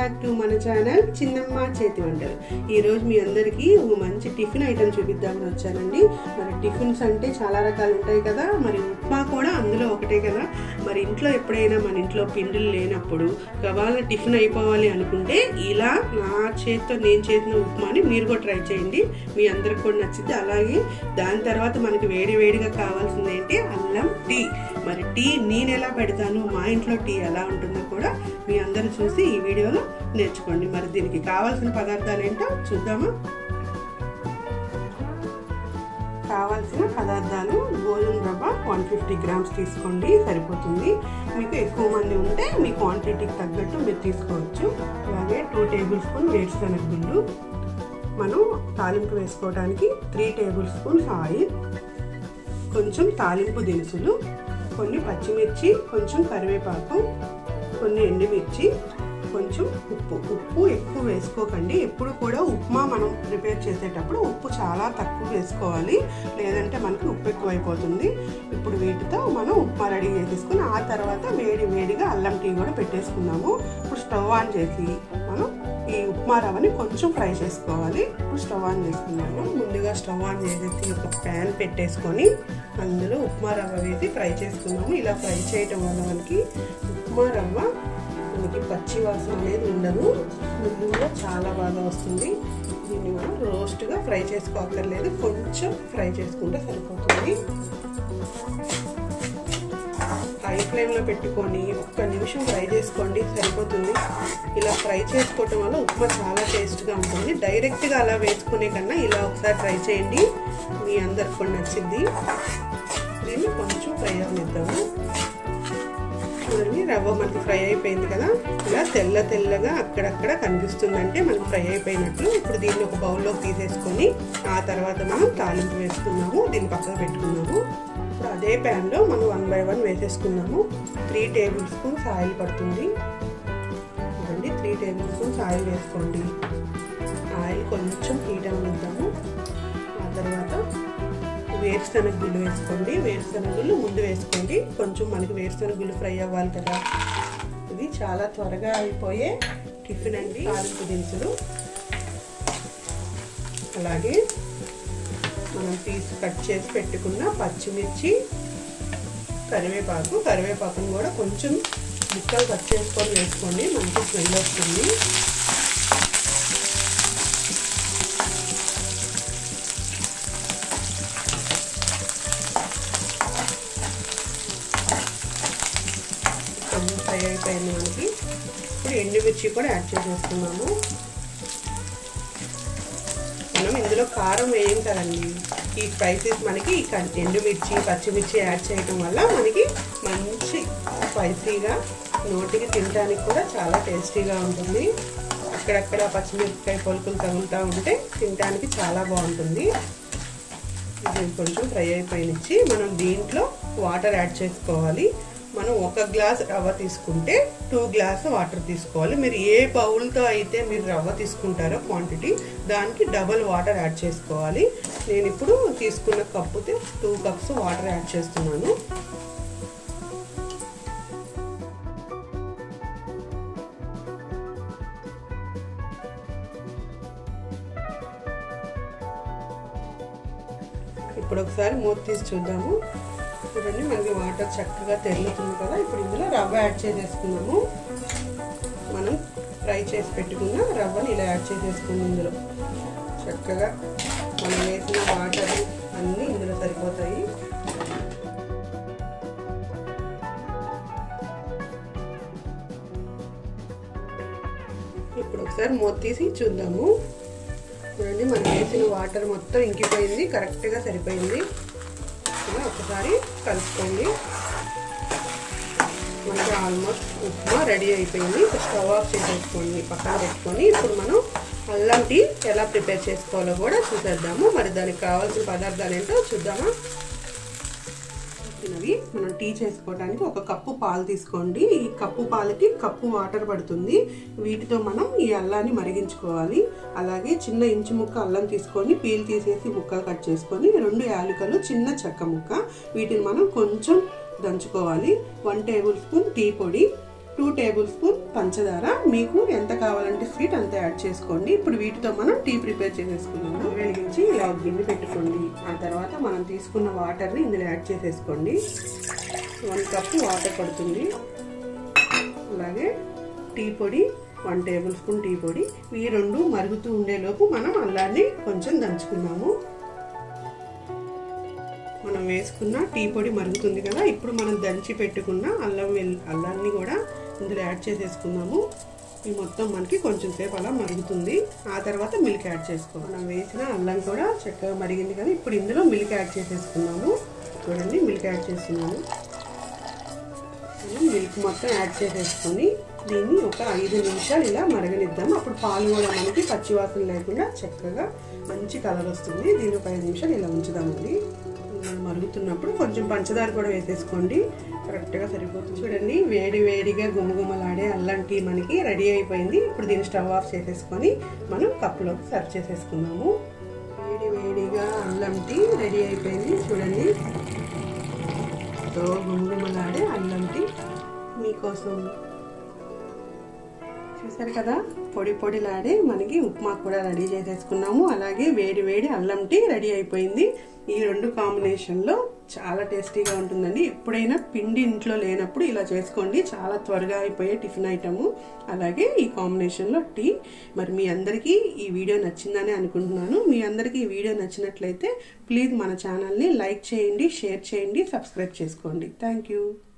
back to మన channel చిన్నమ్మ చేతి వంటలు ఈరోజు మీ అందరికీ ఒక మంచి టిఫిన్ ఐటమ్ చూపిద్దామని వచ్చానండి మరి టిఫిన్స్ అంటే చాలా రకాలు ఉంటాయి కదా మరి ఉప్మా కూడా అందులో ఒకటే కదా మరి ఇంట్లో ఎప్పుడైనా మన ఇంట్లో పిండిలు లేనప్పుడు గవాల టిఫిన్ అయిపోవాలి అనుకుంటే ఇలా నా చేతితో నేను చేసిన ఉప్మాని మీరు కూడా ట్రై చేయండి మీ అందరికి కూడా నచ్చింది అలాగే దాని తర్వాత మనకి వేడి వేడిగా కావాల్సింది ఏంటి అల్లం టీ మరి టీ నేను ఎలా పెడతాను మా ఇంట్లో టీ ఎలా ఉంటుందో కూడా మీ అందరూ చూసి ఈ వీడియోలో నేర్చుకోండి మరి దీనికి కావాల్సిన పదార్థాలు ఏంటో చూద్దామా కావాల్సిన పదార్థాలు గోధుమ రవ్వ వన్ ఫిఫ్టీ గ్రామ్స్ తీసుకోండి సరిపోతుంది మీకు ఎక్కువ మంది ఉంటే మీ క్వాంటిటీకి తగ్గట్టు మీరు తీసుకోవచ్చు అలాగే టూ టేబుల్ స్పూన్ వేరుశనగ గుళ్ళు మనం తాలింపు వేసుకోవడానికి త్రీ టేబుల్ స్పూన్స్ ఆయిల్ కొంచెం తాలింపు దినుసులు కొన్ని పచ్చిమిర్చి కొంచెం కరివేపాకు కొన్ని ఎండుమిర్చి కొంచెం ఉప్పు ఉప్పు ఎక్కువ వేసుకోకండి ఎప్పుడు కూడా ఉప్మా మనం ప్రిపేర్ చేసేటప్పుడు ఉప్పు చాలా తక్కువ వేసుకోవాలి లేదంటే మనకి ఉప్పు ఎక్కువైపోతుంది ఇప్పుడు వీటితో మనం ఉప్మా రెడీ చేసేసుకుని ఆ తర్వాత వేడి వేడిగా అల్లం టీ కూడా పెట్టేసుకున్నాము ఇప్పుడు స్టవ్ ఆన్ చేసి మనం ఈ ఉప్మా రవ్వని కొంచెం ఫ్రై చేసుకోవాలి ఇప్పుడు స్టవ్ ఆన్ చేసుకున్నాము ముందుగా స్టవ్ ఆన్ చేసేసి ఒక ప్యాన్ పెట్టేసుకొని అందులో ఉప్మా రవ్వ వేసి ఫ్రై చేసుకున్నాము ఇలా ఫ్రై చేయటం వల్ల మనకి ఉప్మా రవ్వ మనకి పచ్చి వాసన అనేది ఉండదు ముందుగా చాలా బాగా వస్తుంది దీన్ని మనం రోస్ట్గా ఫ్రై చేసుకోక్కర్లేదు కొంచెం ఫ్రై చేసుకుంటే సరిపోతుంది హై ఫ్లేమ్లో పెట్టుకొని ఒక్క నిమిషం ఫ్రై చేసుకోండి సరిపోతుంది ఇలా ఫ్రై చేసుకోవటం వల్ల ఉప్మా చాలా టేస్ట్గా ఉంటుంది డైరెక్ట్గా అలా వేసుకునే కన్నా ఇలా ఒకసారి ట్రై చేయండి మీ అందరికి కూడా నచ్చింది దీన్ని కొంచెం ఫ్రై అవనిద్దాము చూడండి రవ్వ మనకి ఫ్రై అయిపోయింది కదా ఇలా తెల్ల తెల్లగా అక్కడక్కడ కనిపిస్తుందంటే మనకి ఫ్రై అయిపోయినట్లు ఇప్పుడు దీన్ని ఒక బౌల్లోకి తీసేసుకొని ఆ తర్వాత మనం తాలింపు వేసుకున్నాము దీన్ని పక్కన పెట్టుకున్నాము ఇప్పుడు అదే ప్యాన్లో మనం వన్ బై వన్ వేసేసుకున్నాము త్రీ టేబుల్ స్పూన్స్ ఆయిల్ పడుతుంది చూడండి త్రీ టేబుల్ స్పూన్స్ ఆయిల్ వేసుకోండి ఆయిల్ కొంచెం హీట్ అవనిద్దాము ఆ తర్వాత వేరుశనగ గుళ్ళు వేసుకోండి వేరుశనగ గుళ్ళు ముందు వేసుకోండి కొంచెం మనకి వేరుశనగ గుళ్ళు ఫ్రై అవ్వాలి కదా ఇది చాలా త్వరగా అయిపోయే టిఫిన్ అండి తాలింపు దినుసులు అలాగే మనం పీస్ కట్ చేసి పెట్టుకున్న పచ్చిమిర్చి కరివేపాకు కరివేపాకును కూడా కొంచెం ముక్కలు కట్ చేసుకొని వేసుకోండి మంచి స్మెల్ వస్తుంది కొంచెం ఫ్రై అయిపోయింది మనకి ఇప్పుడు ఎండుమిర్చి కూడా యాడ్ చేసేస్తున్నాము మనం ఇందులో కారం వేయం కదండి ఈ స్పైసెస్ మనకి ఎండుమిర్చి పచ్చిమిర్చి యాడ్ చేయడం వల్ల మనకి మంచి స్పైసీగా నోటికి తినడానికి కూడా చాలా టేస్టీగా ఉంటుంది అక్కడక్కడ పచ్చిమిరపకాయ పొలుకులు తగులుతూ ఉంటే తినడానికి చాలా బాగుంటుంది ఇది కొంచెం ఫ్రై అయిపోయినిచ్చి మనం దీంట్లో వాటర్ యాడ్ చేసుకోవాలి మనం ఒక గ్లాస్ రవ్వ తీసుకుంటే టూ గ్లాస్ వాటర్ తీసుకోవాలి మీరు ఏ బౌల్తో అయితే మీరు రవ్వ తీసుకుంటారో క్వాంటిటీ దానికి డబల్ వాటర్ యాడ్ చేసుకోవాలి నేను ఇప్పుడు తీసుకున్న కప్పుతో టూ కప్స్ వాటర్ యాడ్ చేస్తున్నాను ఇప్పుడు ఒకసారి మూత తీసి చూద్దాము చూడండి మనకి వాటర్ చక్కగా తెరులుతుంది కదా ఇప్పుడు ఇందులో రవ్వ యాడ్ చేసేసుకున్నాము మనం ఫ్రై చేసి పెట్టుకున్న రవ్వని ఇలా యాడ్ చేసేసుకున్నాం ఇందులో చక్కగా మనం వేసిన వాటర్ అన్నీ ఇందులో సరిపోతాయి ఇప్పుడు ఒకసారి మూత తీసి చూద్దాము చూడండి మనం వేసిన వాటర్ మొత్తం ఇంకిపోయింది కరెక్ట్గా సరిపోయింది ఇలా ఒకసారి కలుపుకోండి మనకి ఆల్మోస్ట్ ఉప్మా రెడీ అయిపోయింది స్టవ్ ఆఫ్ చేసేసుకోండి పక్కన పెట్టుకొని ఇప్పుడు మనం అల్లం టీ ఎలా ప్రిపేర్ చేసుకోవాలో కూడా చూసేద్దాము మరి దానికి కావాల్సిన పదార్థాలు ఏంటో చూద్దామా ఇవి మనం టీ చేసుకోవడానికి ఒక కప్పు పాలు తీసుకోండి ఈ కప్పు పాలకి కప్పు వాటర్ పడుతుంది వీటితో మనం ఈ అల్లాన్ని మరిగించుకోవాలి అలాగే చిన్న ఇంచు ముక్క అల్లం తీసుకొని పీల్ తీసేసి ముక్కలు కట్ చేసుకొని రెండు యాలకులు చిన్న చెక్క ముక్క వీటిని మనం కొంచెం దంచుకోవాలి వన్ టేబుల్ స్పూన్ టీ పొడి టూ టేబుల్ స్పూన్ పంచదార మీకు ఎంత కావాలంటే స్వీట్ అంత యాడ్ చేసుకోండి ఇప్పుడు వీటితో మనం టీ ప్రిపేర్ చేసేసుకున్నాము వెలిగించి ఇలా ఒక గిన్నె పెట్టుకోండి ఆ తర్వాత మనం తీసుకున్న వాటర్ని ఇందులో యాడ్ చేసేసుకోండి వన్ కప్ వాటర్ పడుతుంది అలాగే టీ పొడి వన్ టేబుల్ స్పూన్ టీ పొడి ఈ రెండు మరుగుతూ ఉండేలోపు మనం అల్లాన్ని కొంచెం దంచుకున్నాము మనం వేసుకున్న టీ పొడి మరుగుతుంది కదా ఇప్పుడు మనం దంచి పెట్టుకున్న అల్లం వెల్ అల్లాన్ని కూడా ఇందులో యాడ్ చేసేసుకున్నాము ఈ మొత్తం మనకి కొంచెం సేపు అలా మరుగుతుంది ఆ తర్వాత మిల్క్ యాడ్ చేసుకో మనం వేసిన అల్లం కూడా చక్కగా మరిగింది కదా ఇప్పుడు ఇందులో మిల్క్ యాడ్ చేసేసుకున్నాము చూడండి మిల్క్ యాడ్ చేస్తున్నాము మనం మిల్క్ మొత్తం యాడ్ చేసేసుకొని దీన్ని ఒక ఐదు నిమిషాలు ఇలా మరగనిద్దాం అప్పుడు పాలు కూడా మనకి పచ్చివాసన లేకుండా చక్కగా మంచి కలర్ వస్తుంది దీన్ని ఒక ఐదు నిమిషాలు ఇలా ఉంచుదామండి మరుగుతున్నప్పుడు కొంచెం పంచదార కూడా వేసేసుకోండి కరెక్ట్గా సరిపోతుంది చూడండి వేడి వేడిగా గుమగుమలాడే అల్లం టీ మనకి రెడీ అయిపోయింది ఇప్పుడు దీన్ని స్టవ్ ఆఫ్ చేసేసుకొని మనం కప్లోకి సర్వ్ చేసేసుకున్నాము వేడి వేడిగా అల్లం టీ రెడీ అయిపోయింది చూడండి తో గుమగుమలాడే అల్లం టీ మీకోసం చూసారు కదా పొడి పొడిలాడే మనకి ఉప్మా కూడా రెడీ చేసేసుకున్నాము అలాగే వేడి వేడి అల్లం టీ రెడీ అయిపోయింది ఈ రెండు కాంబినేషన్లో చాలా టేస్టీగా ఉంటుందండి ఎప్పుడైనా పిండి ఇంట్లో లేనప్పుడు ఇలా చేసుకోండి చాలా త్వరగా అయిపోయే టిఫిన్ ఐటము అలాగే ఈ కాంబినేషన్లో టీ మరి మీ అందరికీ ఈ వీడియో నచ్చిందని అనుకుంటున్నాను మీ అందరికీ ఈ వీడియో నచ్చినట్లయితే ప్లీజ్ మన ఛానల్ని లైక్ చేయండి షేర్ చేయండి సబ్స్క్రైబ్ చేసుకోండి థ్యాంక్ యూ